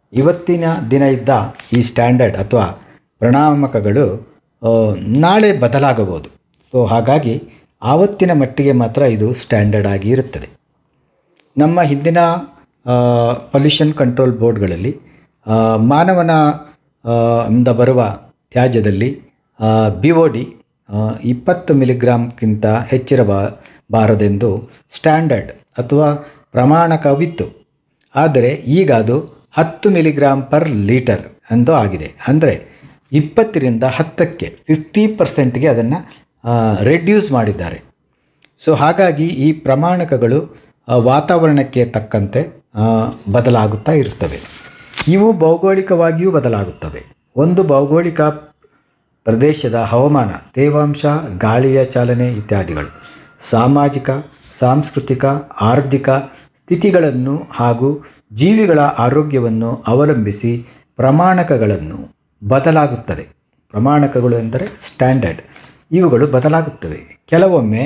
ಇವತ್ತಿನ ದಿನ ಇದ್ದ ಈ ಸ್ಟ್ಯಾಂಡರ್ಡ್ ಅಥವಾ ಪರಿಣಾಮಕಗಳು ಆ, ನಾಳೆ ಬದಲಾಗಬಹುದು ಸೊ ಹಾಗಾಗಿ ಆವತ್ತಿನ ಮಟ್ಟಿಗೆ ಮಾತ್ರ ಇದು ಸ್ಟ್ಯಾಂಡರ್ಡ್ ಆಗಿ ಇರುತ್ತದೆ ನಮ್ಮ ಹಿಂದಿನ ಪೊಲ್ಯೂಷನ್ ಕಂಟ್ರೋಲ್ ಬೋರ್ಡ್ಗಳಲ್ಲಿ ಆ, ಮಾನವನ ಆ, ಇಂದ ಬರುವ ತ್ಯಾಜ್ಯದಲ್ಲಿ ಬಿ ಒ ಡಿ ಇಪ್ಪತ್ತು ಮಿಲಿಗ್ರಾಮ್ಗಿಂತ ಹೆಚ್ಚಿರಬ ಬಾರದೆಂದು ಸ್ಟ್ಯಾಂಡರ್ಡ್ ಅಥವಾ ಪ್ರಮಾಣಕವಿತ್ತು ಆದರೆ ಈಗ ಅದು ಹತ್ತು ಮಿಲಿಗ್ರಾಮ್ ಪರ್ ಲೀಟರ್ ಎಂದು ಆಗಿದೆ ಅಂದರೆ ಇಪ್ಪತ್ತರಿಂದ ಹತ್ತಕ್ಕೆ ಫಿಫ್ಟಿ ಪರ್ಸೆಂಟ್ಗೆ ಅದನ್ನು ರೆಡ್ಯೂಸ್ ಮಾಡಿದ್ದಾರೆ ಸೊ ಹಾಗಾಗಿ ಈ ಪ್ರಮಾಣಕಗಳು ಆ, ವಾತಾವರಣಕ್ಕೆ ತಕ್ಕಂತೆ ಆ, ಬದಲಾಗುತ್ತಾ ಇರ್ತವೆ ಇವು ಭೌಗೋಳಿಕವಾಗಿಯೂ ಬದಲಾಗುತ್ತವೆ ಒಂದು ಭೌಗೋಳಿಕ ಪ್ರದೇಶದ ಹವಾಮಾನ ತೇವಾಂಶ ಗಾಳಿಯ ಚಾಲನೆ ಇತ್ಯಾದಿಗಳು ಸಾಮಾಜಿಕ ಸಾಂಸ್ಕೃತಿಕ ಆರ್ಥಿಕ ಸ್ಥಿತಿಗಳನ್ನು ಹಾಗೂ ಜೀವಿಗಳ ಆರೋಗ್ಯವನ್ನು ಅವಲಂಬಿಸಿ ಪ್ರಮಾಣಕಗಳನ್ನು ಬದಲಾಗುತ್ತದೆ ಪ್ರಮಾಣಕಗಳು ಎಂದರೆ ಸ್ಟ್ಯಾಂಡರ್ಡ್ ಇವುಗಳು ಬದಲಾಗುತ್ತವೆ ಕೆಲವೊಮ್ಮೆ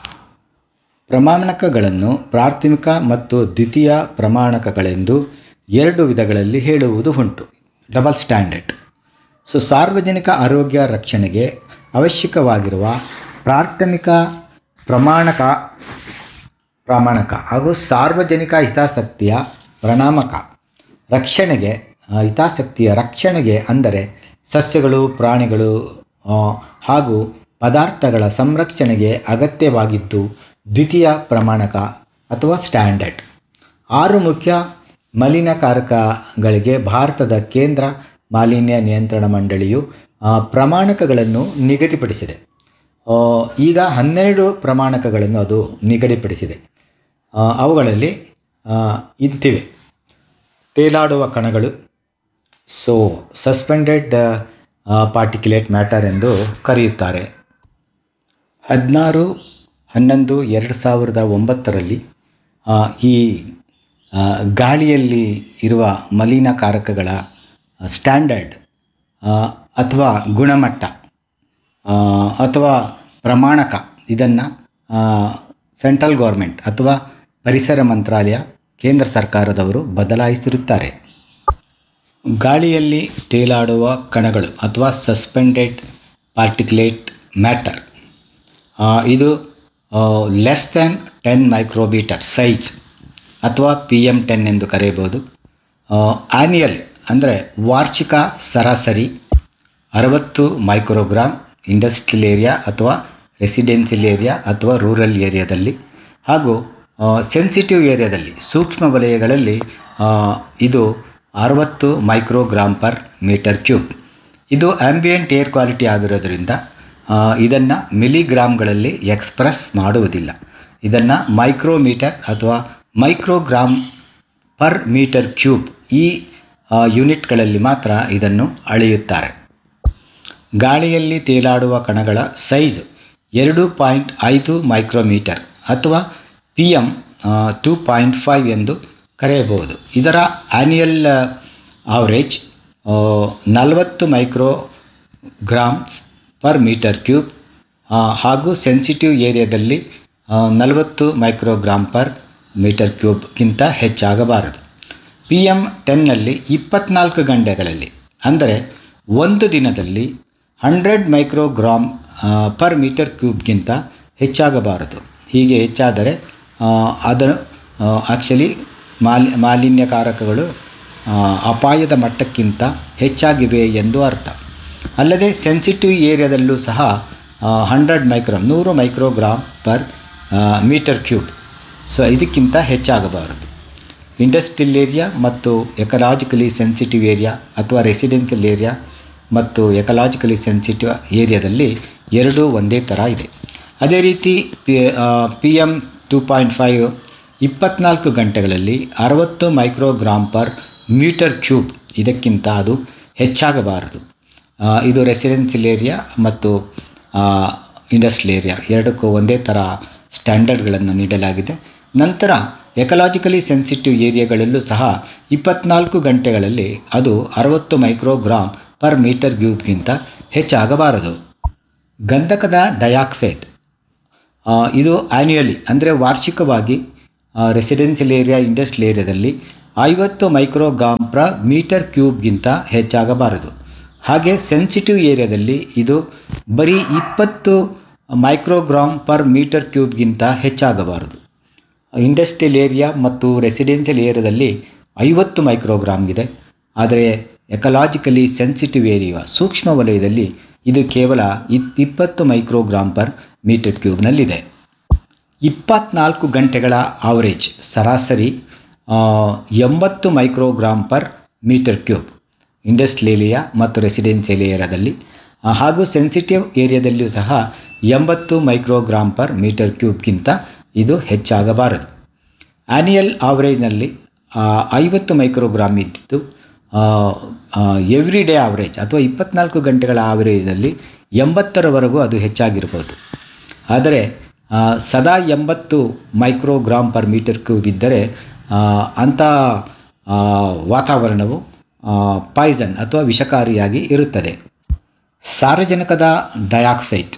ಪ್ರಮಾಣಕಗಳನ್ನು ಪ್ರಾಥಮಿಕ ಮತ್ತು ದ್ವಿತೀಯ ಪ್ರಮಾಣಕಗಳೆಂದು ಎರಡು ವಿಧಗಳಲ್ಲಿ ಹೇಳುವುದು ಉಂಟು ಡಬಲ್ ಸ್ಟ್ಯಾಂಡರ್ಡ್ ಸೊ ಸಾರ್ವಜನಿಕ ಆರೋಗ್ಯ ರಕ್ಷಣೆಗೆ ಅವಶ್ಯಕವಾಗಿರುವ ಪ್ರಾಥಮಿಕ ಪ್ರಮಾಣಕ ಪ್ರಾಮಾಣಕ ಹಾಗೂ ಸಾರ್ವಜನಿಕ ಹಿತಾಸಕ್ತಿಯ ಪ್ರಣಾಮಕ ರಕ್ಷಣೆಗೆ ಆ, ಹಿತಾಸಕ್ತಿಯ ರಕ್ಷಣೆಗೆ ಅಂದರೆ ಸಸ್ಯಗಳು ಪ್ರಾಣಿಗಳು ಆ, ಹಾಗೂ ಪದಾರ್ಥಗಳ ಸಂರಕ್ಷಣೆಗೆ ಅಗತ್ಯವಾಗಿದ್ದು ದ್ವಿತೀಯ ಪ್ರಮಾಣಕ ಅಥವಾ ಸ್ಟ್ಯಾಂಡರ್ಡ್ ಆರು ಮುಖ್ಯ ಮಲಿನಕಾರಕಗಳಿಗೆ ಭಾರತದ ಕೇಂದ್ರ ಮಾಲಿನ್ಯ ನಿಯಂತ್ರಣ ಮಂಡಳಿಯು ಆ, ಪ್ರಮಾಣಕಗಳನ್ನು ನಿಗದಿಪಡಿಸಿದೆ ಆ, ಈಗ ಹನ್ನೆರಡು ಪ್ರಮಾಣಕಗಳನ್ನು ಅದು ನಿಗದಿಪಡಿಸಿದೆ ಆ, ಅವುಗಳಲ್ಲಿ ಆ, ಇಂತಿವೆ ತೇಲಾಡುವ ಕಣಗಳು ಸೊ ಸಸ್ಪೆಂಡೆಡ್ ಪಾರ್ಟಿಕ್ಯುಲೇಟ್ ಮ್ಯಾಟರ್ ಎಂದು ಕರೆಯುತ್ತಾರೆ ಹದಿನಾರು ಹನ್ನೊಂದು ಎರಡು ಸಾವಿರದ ಒಂಬತ್ತರಲ್ಲಿ ಆ, ಈ ಆ, ಗಾಳಿಯಲ್ಲಿ ಇರುವ ಮಲಿನಕಾರಕಗಳ ಸ್ಟ್ಯಾಂಡರ್ಡ್ ಆ, ಅಥವಾ ಗುಣಮಟ್ಟ ಆ, ಅಥವಾ ಪ್ರಮಾಣಕ ಇದನ್ನು ಸೆಂಟ್ರಲ್ ಗೌರ್ಮೆಂಟ್ ಅಥವಾ ಪರಿಸರ ಮಂತ್ರಾಲಯ ಕೇಂದ್ರ ಸರ್ಕಾರದವರು ಬದಲಾಯಿಸಿರುತ್ತಾರೆ ಗಾಳಿಯಲ್ಲಿ ತೇಲಾಡುವ ಕಣಗಳು ಅಥವಾ ಸಸ್ಪೆಂಡೆಡ್ ಪಾರ್ಟಿಕ್ಯುಲೇಟ್ ಮ್ಯಾಟರ್ ಇದು less than ten micrometer size ಅಥವಾ ಪಿ ಎಮ್ ಟೆನ್ ಎಂದು ಕರೆಯಬಹುದು ಆ್ಯನಿಯಲ್ ಅಂದರೆ ವಾರ್ಷಿಕ ಸರಾಸರಿ ಅರವತ್ತು ಮೈಕ್ರೋಗ್ರಾಮ್ ಇಂಡಸ್ಟ್ರಿಯಲ್ ಏರಿಯಾ ಅಥವಾ ರೆಸಿಡೆನ್ಷಿಯಲ್ ಏರಿಯಾ ಅಥವಾ ರೂರಲ್ ಏರಿಯಾದಲ್ಲಿ ಹಾಗೂ ಸೆನ್ಸಿಟಿವ್ ಏರಿಯಾದಲ್ಲಿ ಸೂಕ್ಷ್ಮ ವಲಯಗಳಲ್ಲಿ ಆ, ಇದು ಅರವತ್ತು ಮೈಕ್ರೋಗ್ರಾಮ್ ಪರ್ ಮೀಟರ್ ಕ್ಯೂಬ್ ಇದು ಆಂಬಿಯಂಟ್ ಏರ್ ಕ್ವಾಲಿಟಿ ಆಗಿರೋದ್ರಿಂದ ಇದನ್ನು ಮಿಲಿಗ್ರಾಮ್ಗಳಲ್ಲಿ ಎಕ್ಸ್ಪ್ರೆಸ್ ಮಾಡುವುದಿಲ್ಲ ಇದನ್ನು ಮೈಕ್ರೋಮೀಟರ್ ಅಥವಾ ಮೈಕ್ರೋಗ್ರಾಮ್ ಪರ್ ಮೀಟರ್ ಕ್ಯೂಬ್ ಈ ಆ, ಯೂನಿಟ್ಗಳಲ್ಲಿ ಮಾತ್ರ ಇದನ್ನು ಅಳೆಯುತ್ತಾರೆ ಗಾಳಿಯಲ್ಲಿ ತೇಲಾಡುವ ಕಣಗಳ ಸೈಜ್ ಎರಡು ಪಾಯಿಂಟ್ ಐದು ಮೈಕ್ರೋಮೀಟರ್ ಅಥವಾ P M two point five ಎಂದು ಕರೆಯಬಹುದು ಇದರ ಆ್ಯನ್ಯಲ್ ಆವರೇಜ್ ನಲವತ್ತು micrograms per meter cube ಆ, ಹಾಗೂ ಸೆನ್ಸಿಟಿವ್ ಏರಿಯಾದಲ್ಲಿ ನಲವತ್ತು ಮೈಕ್ರೋಗ್ರಾಮ್ ಪರ್ ಮೀಟರ್ ಕ್ಯೂಬ್ಗಿಂತ ಹೆಚ್ಚಾಗಬಾರದು ಪಿ ಎಮ್ ಟೆನ್ನಲ್ಲಿ ಇಪ್ಪತ್ನಾಲ್ಕು ಗಂಟೆಗಳಲ್ಲಿ ಅಂದರೆ ಒಂದು ದಿನದಲ್ಲಿ ಹಂಡ್ರೆಡ್ ಮೈಕ್ರೋಗ್ರಾಮ್ ಪರ್ ಮೀಟರ್ ಕ್ಯೂಬ್ಗಿಂತ ಹೆಚ್ಚಾಗಬಾರದು ಹೀಗೆ ಹೆಚ್ಚಾದರೆ ಆ, ಅದು ಆ್ಯಕ್ಚುಲಿ ಮಾಲಿ ಮಾಲಿನ್ಯಕಾರಕಗಳು ಆ, ಅಪಾಯದ ಮಟ್ಟಕ್ಕಿಂತ ಹೆಚ್ಚಾಗಿವೆ ಎಂದು ಅರ್ಥ ಅಲ್ಲದೆ ಸೆನ್ಸಿಟಿವ್ ಏರಿಯಾದಲ್ಲೂ ಸಹ ಹಂಡ್ರೆಡ್ ಮೈಕ್ರೋಮ್ ನೂರು microgram per meter cube so ಇದಕ್ಕಿಂತ ಹೆಚ್ಚಾಗಬಾರದು ಇಂಡಸ್ಟ್ರಿಯಲ್ ಏರಿಯಾ ಮತ್ತು ಎಕಲಾಜಿಕಲಿ ಸೆನ್ಸಿಟಿವ್ ಏರಿಯಾ ಅಥವಾ ರೆಸಿಡೆನ್ಷಿಯಲ್ ಏರಿಯಾ ಮತ್ತು ಎಕಲಾಜಿಕಲಿ ಸೆನ್ಸಿಟಿವ್ ಏರಿಯಾದಲ್ಲಿ ಎರಡೂ ಒಂದೇ ಥರ ಇದೆ ಅದೇ ರೀತಿ P P M two point five ಇಪ್ಪತ್ನಾಲ್ಕು ಗಂಟೆಗಳಲ್ಲಿ ಅರವತ್ತು ಮೈಕ್ರೋಗ್ರಾಮ್ ಪರ್ ಮೀಟರ್ ಕ್ಯೂಬ್ ಇದಕ್ಕಿಂತ ಅದು ಹೆಚ್ಚಾಗಬಾರದು ಆ, ಇದು ರೆಸಿಡೆನ್ಷಿಯಲ್ ಏರಿಯಾ ಮತ್ತು ಇಂಡಸ್ಟ್ರಿಯಲ್ ಏರಿಯಾ ಎರಡಕ್ಕೂ ಒಂದೇ ಥರ ಸ್ಟ್ಯಾಂಡರ್ಡ್ಗಳನ್ನು ನೀಡಲಾಗಿದೆ ನಂತರ ಎಕಲಾಜಿಕಲಿ ಸೆನ್ಸಿಟಿವ್ ಏರಿಯಾಗಳಲ್ಲೂ ಸಹ ಇಪ್ಪತ್ನಾಲ್ಕು ಗಂಟೆಗಳಲ್ಲಿ ಅದು ಅರವತ್ತು ಮೈಕ್ರೋಗ್ರಾಮ್ ಪರ್ ಮೀಟರ್ ಕ್ಯೂಬ್ಗಿಂತ ಹೆಚ್ಚಾಗಬಾರದು ಗಂಧಕದ ಡೈಆಕ್ಸೈಡ್ ಆ, ಇದು ಆ್ಯನ್ಯುಯಲಿ ಅಂದರೆ ವಾರ್ಷಿಕವಾಗಿ ರೆಸಿಡೆನ್ಷಿಯಲ್ ಏರಿಯಾ ಇಂಡಸ್ಟ್ರಿಯಲ್ ಏರಿಯಾದಲ್ಲಿ ಐವತ್ತು ಮೈಕ್ರೋಗ್ರಾಮ್ ಪ್ರ ಮೀಟರ್ ಕ್ಯೂಬ್ಗಿಂತ ಹೆಚ್ಚಾಗಬಾರದು ಹಾಗೆ ಸೆನ್ಸಿಟಿವ್ ಏರಿಯಾದಲ್ಲಿ ಇದು ಬರೀ ಇಪ್ಪತ್ತು ಮೈಕ್ರೋಗ್ರಾಮ್ ಪರ್ ಮೀಟರ್ ಕ್ಯೂಬ್ಗಿಂತ ಹೆಚ್ಚಾಗಬಾರದು ಇಂಡಸ್ಟ್ರಿಯಲ್ ಏರಿಯಾ ಮತ್ತು ರೆಸಿಡೆನ್ಷಿಯಲ್ ಏರಿಯಾದಲ್ಲಿ ಐವತ್ತು ಮೈಕ್ರೋಗ್ರಾಮ್ ಇದೆ ಆದರೆ ಎಕಲಾಜಿಕಲಿ ಸೆನ್ಸಿಟಿವ್ ಏರಿಯಾ ಸೂಕ್ಷ್ಮ ವಲಯದಲ್ಲಿ ಇದು ಕೇವಲ ಇತ್- ಇಪ್ಪತ್ತು ಮೈಕ್ರೋಗ್ರಾಮ್ ಪರ್ ಮೀಟರ್ ಕ್ಯೂಬ್ನಲ್ಲಿದೆ ಇಪ್ಪತ್ನಾಲ್ಕು ಗಂಟೆಗಳ ಆವರೇಜ್ ಸರಾಸರಿ ಆ, ಎಂಬತ್ತು microgram per meter cube industrial area ಮತ್ತು ರೆಸಿಡೆನ್ಷಿಯಲ್ ಏರಿಯಾದಲ್ಲಿ ಆ, ಹಾಗೂ ಸೆನ್ಸಿಟಿವ್ ಏರಿಯಾದಲ್ಲಿಯೂ ಸಹ ಎಂಬತ್ತು ಮೈಕ್ರೋಗ್ರಾಮ್ ಪರ್ ಮೀಟರ್ ಕ್ಯೂಬ್ಗಿಂತ ಇದು ಹೆಚ್ಚಾಗಬಾರದು ಆ್ಯನಿಯಲ್ ಆವರೇಜ್ನಲ್ಲಿ ಐವತ್ತು ಮೈಕ್ರೋಗ್ರಾಮ್ ಇದ್ದಿದ್ದು ಎವ್ರಿ ಡೇ ಆವರೇಜ್ ಅಥವಾ ಇಪ್ಪತ್ನಾಲ್ಕು ಗಂಟೆಗಳ ಆವರೇಜಲ್ಲಿ ಎಂಬತ್ತರವರೆಗೂ ಅದು ಹೆಚ್ಚಾಗಿರ್ಬೋದು ಆದರೆ ಆ, ಸದಾ ಎಂಬತ್ತು ಮೈಕ್ರೋಗ್ರಾಮ್ ಪರ್ ಮೀಟರ್ ಕ್ಯೂಬ್ ಇದ್ದರೆ ಆ, ಅಂಥ ಆ, ವಾತಾವರಣವು ಪಾಯ್ಸನ್ ಅಥವಾ ವಿಷಕಾರಿಯಾಗಿ ಇರುತ್ತದೆ ಸಾರಜನಕದ ಡಯಾಕ್ಸೈಡ್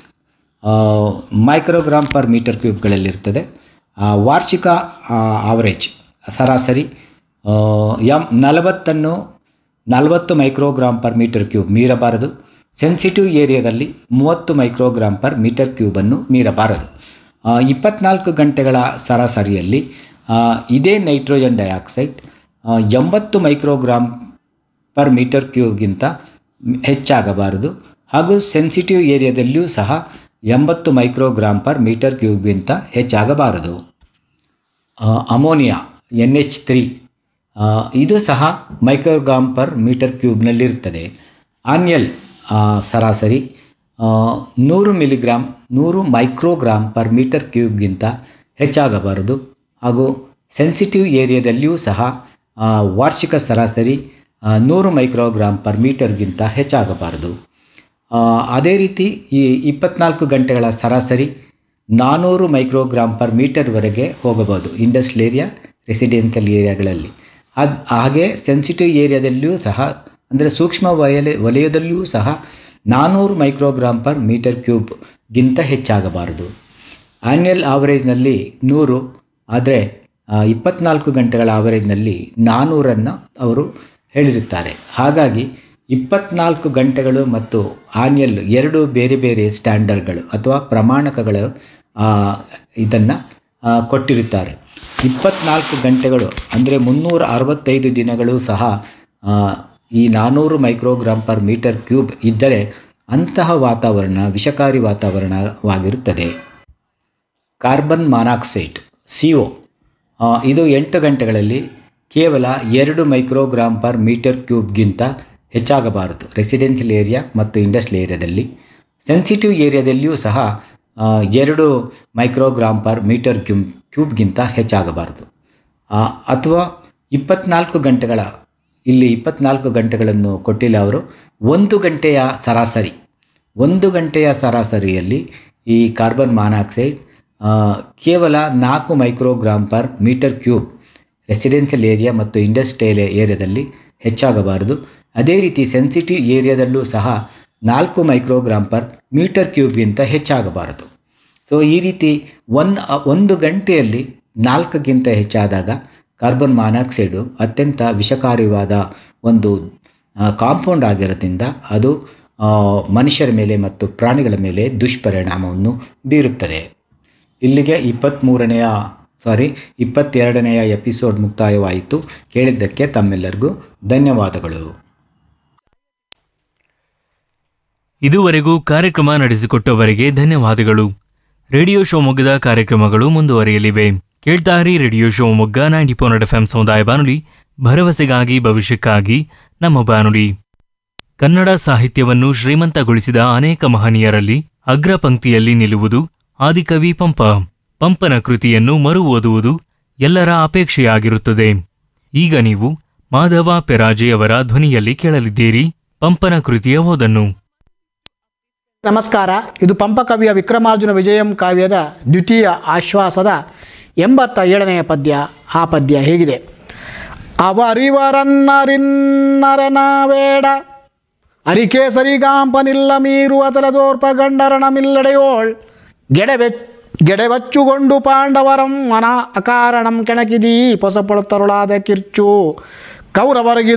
ಮೈಕ್ರೋಗ್ರಾಮ್ ಪರ್ ಮೀಟರ್ ಕ್ಯೂಬ್ಗಳಲ್ಲಿರ್ತದೆ ಆ, ವಾರ್ಷಿಕ ಆವರೇಜ್ ಸರಾಸರಿ ಆ, ಎಂ ನಲವತ್ತನ್ನು ನಲವತ್ತು ಮೈಕ್ರೋಗ್ರಾಮ್ ಪರ್ ಮೀಟರ್ ಕ್ಯೂಬ್ ಮೀರಬಾರದು ಸೆನ್ಸಿಟಿವ್ ಏರಿಯಾದಲ್ಲಿ ಮೂವತ್ತು ಮೈಕ್ರೋಗ್ರಾಮ್ ಪರ್ ಮೀಟರ್ ಕ್ಯೂಬನ್ನು ಮೀರಬಾರದು ಆ, ಇಪ್ಪತ್ನಾಲ್ಕು ಗಂಟೆಗಳ ಸರಾಸರಿಯಲ್ಲಿ ಆ, ಇದೇ ನೈಟ್ರೋಜನ್ ಡೈಆಕ್ಸೈಡ್ ಆ, ಎಂಬತ್ತು ಮೈಕ್ರೋಗ್ರಾಮ್ ಪರ್ ಮೀಟರ್ ಕ್ಯೂಬ್ಗಿಂತ ಹೆಚ್ಚಾಗಬಾರದು ಹಾಗೂ ಸೆನ್ಸಿಟಿವ್ ಏರಿಯಾದಲ್ಲಿಯೂ ಸಹ ಎಂಬತ್ತು ಮೈಕ್ರೋಗ್ರಾಮ್ ಪರ್ ಮೀಟರ್ ಕ್ಯೂಬ್ಗಿಂತ ಹೆಚ್ಚಾಗಬಾರದು ಆ, ಅಮೋನಿಯಾ ಎನ್ ಎಚ್ ತ್ರೀ ಇದು ಸಹ ಮೈಕ್ರೋಗ್ರಾಮ್ ಪರ್ ಮೀಟರ್ ಕ್ಯೂಬ್ನಲ್ಲಿರ್ತದೆ ಆನ್ಯಲ್ ಆ, ಸರಾಸರಿ ಆ, ನೂರು ಮಿಲಿಗ್ರಾಮ್ ನೂರು ಮೈಕ್ರೋಗ್ರಾಮ್ ಪರ್ ಮೀಟರ್ ಕ್ಯೂಬ್ಗಿಂತ ಹೆಚ್ಚಾಗಬಾರದು ಹಾಗೂ ಸೆನ್ಸಿಟಿವ್ ಏರಿಯಾದಲ್ಲಿಯೂ ಸಹ ಆ, ವಾರ್ಷಿಕ ಸರಾಸರಿ ಆ, ನೂರು ಮೈಕ್ರೋಗ್ರಾಮ್ ಪರ್ ಮೀಟರ್ಗಿಂತ ಹೆಚ್ಚಾಗಬಾರದು ಆ, ಅದೇ ರೀತಿ ಈ ಇಪ್ಪತ್ನಾಲ್ಕು ಗಂಟೆಗಳ ಸರಾಸರಿ ನಾನ್ನೂರು ಮೈಕ್ರೋಗ್ರಾಮ್ ಪರ್ ಮೀಟರ್ವರೆಗೆ ಹೋಗಬಹುದು ಇಂಡಸ್ಟ್ರಿಯಲ್ ಏರಿಯಾ ರೆಸಿಡೆನ್ಷಿಯಲ್ ಏರಿಯಾಗಳಲ್ಲಿ ಅದು ಹಾಗೆ ಸೆನ್ಸಿಟಿವ್ ಏರಿಯಾದಲ್ಲಿಯೂ ಸಹ ಅಂದರೆ ಸೂಕ್ಷ್ಮ ವಲಯ ವಲಯದಲ್ಲಿಯೂ ಸಹ ನಾನ್ನೂರು ಮೈಕ್ರೋಗ್ರಾಮ್ ಪರ್ ಮೀಟರ್ ಕ್ಯೂಬ್ಗಿಂತ ಹೆಚ್ಚಾಗಬಾರದು ಆನ್ಯಲ್ ಆವರೇಜ್ನಲ್ಲಿ ನೂರು ಆದರೆ ಇಪ್ಪತ್ನಾಲ್ಕು ಗಂಟೆಗಳ ಆವರೇಜ್ನಲ್ಲಿ ನಾನ್ನೂರನ್ನು ಅವರು ಹೇಳಿರುತ್ತಾರೆ ಹಾಗಾಗಿ ಇಪ್ಪತ್ನಾಲ್ಕು ಗಂಟೆಗಳು ಮತ್ತು ಆನ್ಯಲ್ ಎರಡು ಬೇರೆ ಬೇರೆ ಸ್ಟ್ಯಾಂಡರ್ಡ್ಗಳು ಅಥವಾ ಪ್ರಮಾಣಕಗಳು ಇದನ್ನು ಕೊಟ್ಟಿರುತ್ತಾರೆ ಇಪ್ಪತ್ನಾಲ್ಕು ಗಂಟೆಗಳು ಅಂದರೆ ಮುನ್ನೂರ ಅರವತ್ತೈದು ದಿನಗಳು ಸಹ ಆ, ಈ ನಾನ್ನೂರು ಮೈಕ್ರೋಗ್ರಾಮ್ ಪರ್ ಮೀಟರ್ ಕ್ಯೂಬ್ ಇದ್ದರೆ ಅಂತಹ ವಾತಾವರಣ ವಿಷಕಾರಿ ವಾತಾವರಣವಾಗಿರುತ್ತದೆ ಕಾರ್ಬನ್ ಮಾನಾಕ್ಸೈಡ್ ಸಿ ಒ ಇದು ಎಂಟು ಗಂಟೆಗಳಲ್ಲಿ ಕೇವಲ ಎರಡು ಮೈಕ್ರೋಗ್ರಾಮ್ ಪರ್ ಮೀಟರ್ ಕ್ಯೂಬ್ಗಿಂತ ಹೆಚ್ಚಾಗಬಾರದು ರೆಸಿಡೆನ್ಷಿಯಲ್ ಏರಿಯಾ ಮತ್ತು ಇಂಡಸ್ಟ್ರಿಯಲ್ ಏರಿಯಾದಲ್ಲಿ ಸೆನ್ಸಿಟಿವ್ ಏರಿಯಾದಲ್ಲಿಯೂ ಸಹ ಆ, ಎರಡು ಮೈಕ್ರೋಗ್ರಾಮ್ ಪರ್ ಮೀಟರ್ ಕ್ಯೂಬ್ ಕ್ಯೂಬ್ಗಿಂತ ಹೆಚ್ಚಾಗಬಾರದು ಆ, ಅಥವಾ ಇಪ್ಪತ್ನಾಲ್ಕು ಗಂಟೆಗಳ ಇಲ್ಲಿ ಇಪ್ಪತ್ನಾಲ್ಕು ಗಂಟೆಗಳನ್ನು ಕೊಟ್ಟಿಲ್ಲ ಅವರು ಒಂದು ಗಂಟೆಯ ಸರಾಸರಿ ಒಂದು ಗಂಟೆಯ ಸರಾಸರಿಯಲ್ಲಿ ಈ ಕಾರ್ಬನ್ ಮಾನಾಕ್ಸೈಡ್ ಆ, ಕೇವಲ ನಾಲ್ಕು microgram per meter cube residential area ಮತ್ತು ಇಂಡಸ್ಟ್ರಿಯಲ್ ಏರಿಯಾದಲ್ಲಿ ಹೆಚ್ಚಾಗಬಾರದು ಅದೇ ರೀತಿ ಸೆನ್ಸಿಟಿವ್ ಏರಿಯಾದಲ್ಲೂ ಸಹ ನಾಲ್ಕು ಮೈಕ್ರೋಗ್ರಾಮ್ ಪರ್ ಮೀಟರ್ ಕ್ಯೂಬ್ಗಿಂತ ಹೆಚ್ಚಾಗಬಾರದು ಸೊ ಈ ರೀತಿ ಒನ್ ಒಂದು ಗಂಟೆಯಲ್ಲಿ ನಾಲ್ಕಕ್ಕಿಂತ ಹೆಚ್ಚಾದಾಗ ಕಾರ್ಬನ್ ಮಾನಾಕ್ಸೈಡು ಅತ್ಯಂತ ವಿಷಕಾರಿಯಾದ ಒಂದು ಕಾಂಪೌಂಡ್ ಆಗಿರೋದ್ರಿಂದ ಅದು ಆ, ಮನುಷ್ಯರ ಮೇಲೆ ಮತ್ತು ಪ್ರಾಣಿಗಳ ಮೇಲೆ ದುಷ್ಪರಿಣಾಮವನ್ನು ಬೀರುತ್ತದೆ ಇಲ್ಲಿಗೆ ಇಪ್ಪತ್ತ್ಮೂರನೆಯ ಸಾರಿ ಇಪ್ಪತ್ತೆರಡನೆಯ ಎಪಿಸೋಡ್ ಮುಕ್ತಾಯವಾಯಿತು ಕೇಳಿದ್ದಕ್ಕೆ ತಮ್ಮೆಲ್ಲರಿಗೂ ಧನ್ಯವಾದಗಳು ಇದುವರೆಗೂ ಕಾರ್ಯಕ್ರಮ ನಡೆಸಿಕೊಟ್ಟವರಿಗೆ ಧನ್ಯವಾದಗಳು ರೇಡಿಯೋ ಶಿವಮೊಗ್ಗದ ಕಾರ್ಯಕ್ರಮಗಳು ಮುಂದುವರಿಯಲಿವೆ ಕೇಳ್ತಾರಿ radio Shivamogga ninety point F ಸಮುದಾಯ ಬಾನುಲಿ ಭರವಸೆಗಾಗಿ ಭವಿಷ್ಯಕ್ಕಾಗಿ ನಮ್ಮ ಬಾನುಲಿ ಕನ್ನಡ ಸಾಹಿತ್ಯವನ್ನು ಶ್ರೀಮಂತಗೊಳಿಸಿದ ಅನೇಕ ಮಹನೀಯರಲ್ಲಿ ಅಗ್ರ ಪಂಕ್ತಿಯಲ್ಲಿ ನಿಲ್ಲುವುದು ಆದಿಕವಿ ಪಂಪ ಪಂಪನ ಕೃತಿಯನ್ನು ಮರು ಓದುವುದು ಎಲ್ಲರ ಅಪೇಕ್ಷೆಯಾಗಿರುತ್ತದೆ ಈಗ ನೀವು ಮಾಧವ ಪೆರಾಜೆಯವರ ಧ್ವನಿಯಲ್ಲಿ ಕೇಳಲಿದ್ದೀರಿ ಪಂಪನ ಕೃತಿಯ ಓದನ್ನು ನಮಸ್ಕಾರ ಇದು ಪಂಪಕವಿಯ ವಿಕ್ರಮಾರ್ಜುನ ವಿಜಯಂ ಕಾವ್ಯದ ದ್ವಿತೀಯ ಆಶ್ವಾಸದ ಎಂಬತ್ತ ಏಳನೆಯ ಪದ್ಯ ಆ ಪದ್ಯ ಹೇಗಿದೆ ಅವರಿವರನ್ನರಿನ್ನರನ ಅರಿಕೇಸರಿಗಾಂಪನಿಲ್ಲ ಮೀರುವ ತಲದೋರ್ಪ ಗಂಡರಣ ಮಿಲ್ಲಡೆಯೋಳ್ ಗೆಡವೆ ಗೆಡೆವಚ್ಚುಗೊಂಡು ಪಾಂಡವರಂ ಮನ ಅಕಾರಣಂ ಕೆಣಕಿದಿ ಪೊಸಪೊಳತರುಳಾದ ಕಿರ್ಚು ಕೌರವರಿಗೆ